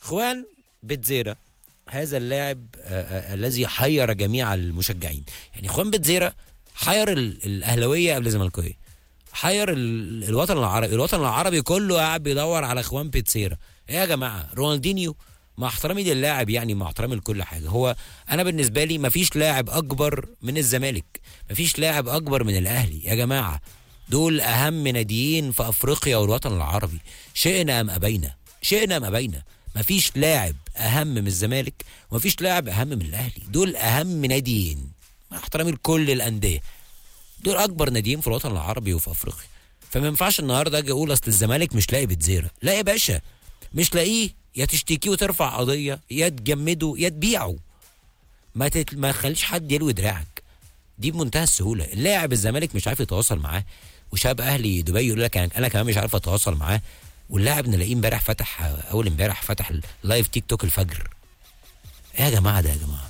خوان بتزيرا هذا اللاعب آه، آه، الذي حير جميع المشجعين يعني خوان بتزيرا حير ال- الاهلاويه قبل الزملكاويه حير ال- الوطن العربي الوطن العربي كله قاعد بيدور على خوان بيتسيرا ايه يا جماعه رونالدينيو مع احترامي للاعب يعني مع احترامي لكل حاجه هو انا بالنسبه لي مفيش لاعب اكبر من الزمالك مفيش لاعب اكبر من الاهلي يا جماعه دول اهم ناديين في افريقيا والوطن العربي شئنا ام ابينا شئنا ام ابينا مفيش لاعب اهم من الزمالك ومفيش لاعب اهم من الاهلي دول اهم ناديين مع احترامي لكل الانديه دول اكبر ناديين في الوطن العربي وفي افريقيا فما ينفعش النهارده اجي اقول اصل الزمالك مش لاقي بتزيرة لا يا باشا مش لاقيه يا تشتكيه وترفع قضيه يا تجمده يا تبيعه ما تت... ما تخليش حد يلوي دراعك دي بمنتهى السهوله اللاعب الزمالك مش عارف يتواصل معاه وشاب اهلي دبي يقول لك انا أنا كمان مش عارف اتواصل معاه واللاعب نلاقيه امبارح فتح اول امبارح فتح اللايف تيك توك الفجر ايه يا جماعه ده يا جماعه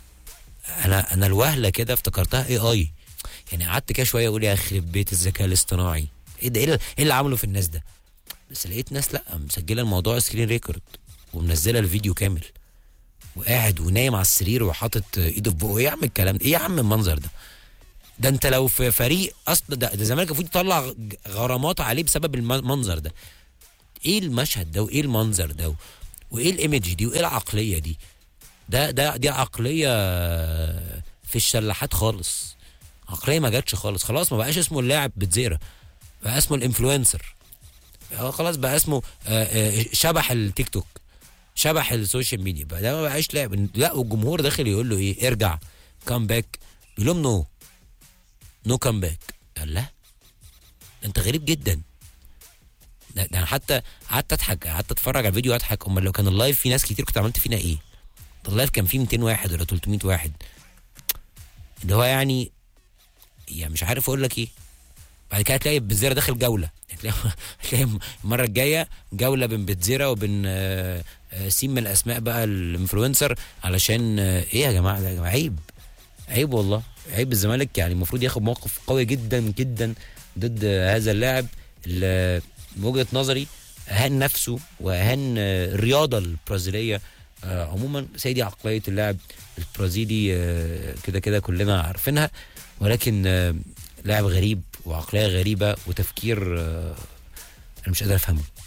انا انا الوهله كده افتكرتها اي اي يعني قعدت كده شويه اقول يا يخرب بيت الذكاء الاصطناعي ايه ده ايه اللي- إيه اللي عمله في الناس ده بس لقيت ناس لا مسجله الموضوع سكرين ريكورد ومنزله الفيديو كامل وقاعد ونايم على السرير وحاطط ايده في بقه ايه يا عم الكلام ده ايه يا عم المنظر ده ده انت لو في فريق اصلا ده, ده الزمالك المفروض يطلع غ- غرامات عليه بسبب الم- المنظر ده ايه المشهد ده وايه المنظر ده و- وايه الايمج دي وايه العقليه دي ده ده دي عقليه في الشلاحات خالص عقليه ما جاتش خالص خلاص ما بقاش اسمه اللاعب بتزيرة بقى اسمه الانفلونسر هو خلاص بقى اسمه آه، آه، شبح التيك توك شبح السوشيال ميديا بقى ده ما بقاش لاعب لا والجمهور داخل يقول له ايه ارجع كام باك بيقول لهم نو نو كام باك قال لا ده انت غريب جدا ده, ده انا حتى قعدت اضحك قعدت اتفرج على الفيديو اضحك امال لو كان اللايف في ناس كتير كنت عملت فينا ايه ده اللايف كان فيه 200 واحد ولا 300 واحد اللي هو يعني يعني مش عارف اقول لك ايه بعد كده هتلاقي بتزيرة داخل جوله هتلاقي هتلاقي المره الجايه جوله بين بتزيرة وبين آه، آه، سين من الاسماء بقى الانفلونسر علشان آه، ايه يا جماعه ده يا جماعه عيب عيب والله عيب الزمالك يعني المفروض ياخد موقف قوي جدا جدا ضد هذا اللاعب اللي من وجهه نظري اهان نفسه واهان آه، الرياضه البرازيليه آه، عموما سيدي عقليه اللاعب البرازيلي آه، كده كده كلنا عارفينها ولكن آه، لاعب غريب وعقليه غريبه وتفكير آه، انا مش قادر افهمه